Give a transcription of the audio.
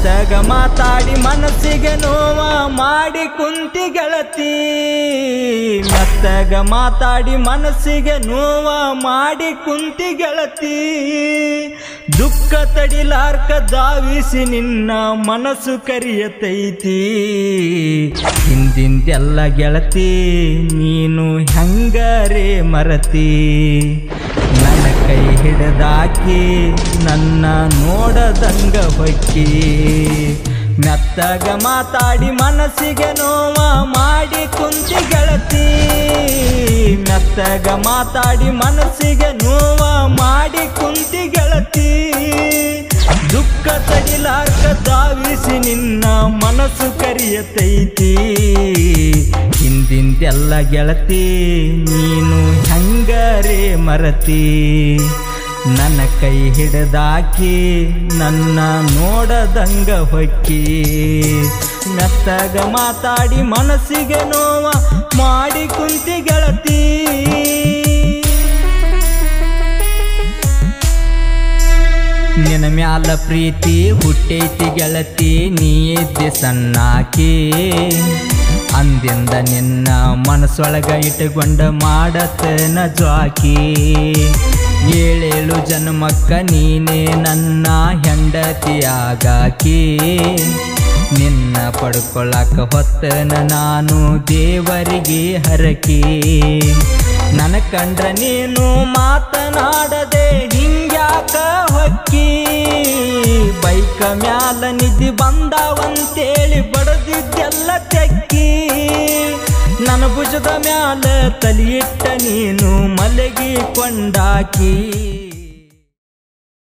ಮೆತ್ತಗ ಮಾತಾಡಿ ಮನಸ್ಸಿಗೆ ನೋವ ಮಾಡಿ ಕುಂತಿ ಗೆಳತಿ ಮೆತ್ತಗ ಮಾತಾಡಿ ಮನಸ್ಸಿಗೆ ನೋವ ಮಾಡಿ ಕುಂತಿ ಗೆಳತಿ ದುಃಖ ತಡಿಲಾರ್ಕ ಧಾವಿಸಿ ನಿನ್ನ ಮನಸ್ಸು ಕರಿಯತೈತಿ ಹಿಂದಿಂದೆಲ್ಲ ಗೆಳತಿ ನೀನು ಹೆಂಗರೇ ಮರತಿ ನನ್ನ ಕೈ ಹಿಡಿದಾಕಿ ನನ್ನ ನೋಡದಂಗ ಹೊಕ್ಕಿ ಮೆತ್ತಗ ಮಾತಾಡಿ ಮನಸ್ಸಿಗೆ ನೋವ ಮಾಡಿ ಕುಂತಿ ಗೆಳತಿ ಮೆತ್ತಗ ಮಾತಾಡಿ ಮನಸ್ಸಿಗೆ ನೋವ ಮಾಡಿ ಕುಂತಿ ಗೆಳತಿ ದುಃಖ ತಡಿಲಾರ್ಕ ಧಾವಿಸಿ ನಿನ್ನ ಮನಸ್ಸು ಕರಿಯತೈತಿ ಹಿಂದಿಂದೆಲ್ಲ ಗೆಳತಿ ನೀನು ಹೆಂಗರೇ ಮರತಿ ನನ್ನ ಕೈ ಹಿಡಿದಾಕಿ ನನ್ನ ನೋಡದಂಗ ಹೊಕ್ಕಿ ಮೆತ್ತಗ ಮಾತಾಡಿ ಮನಸ್ಸಿಗೆ ನೋವ ಮಾಡಿ ಕುಂತಿ ಗೆಳತಿ ನಿನ್ನ ಮ್ಯಾಲ ಪ್ರೀತಿ ಹುಟ್ಟೈತಿ ಗೆಳತಿ ನೀ ಇದ್ದೆ ಸಣ್ಣಾಕಿ ಅಂದಿಂದ ನಿನ್ನ ಮನಸ್ಸೊಳಗ ಇಟ್ಟುಕೊಂಡ ಮಾಡತನ ಜ್ವಾಕಿ ಏಳೇಳು ಜನ್ಮಕ್ಕ ನೀನೇ ನನ್ನ ಹೆಂಡತಿಯಾಗಾಕಿ ನಿನ್ನ ಪಡ್ಕೊಳ್ಳಾಕ ಹೊತ್ತನ ನಾನು ದೇವರಿಗೆ ಹರಕಿ ನನ್ನ ಕಂಡ್ರ ನೀನು ಮಾತನಾಡದೆ ಹಿಂಗ್ಯಾಕ ಹೊಕ್ಕಿ ಬೈಕ ಮ್ಯಾಲ ನಿಧಿ ಬಂದಾವಂತೇಳಿ ಬಡದಿದ್ದೆಲ್ಲ ತೆಕ್ಕಿ ನನ್ನ ಭುಜದ ಮ್ಯಾಲ ತಲಿಯಿಟ್ಟ ನೀನು ಮಲಗಿ ಕೊಂಡಾಕಿ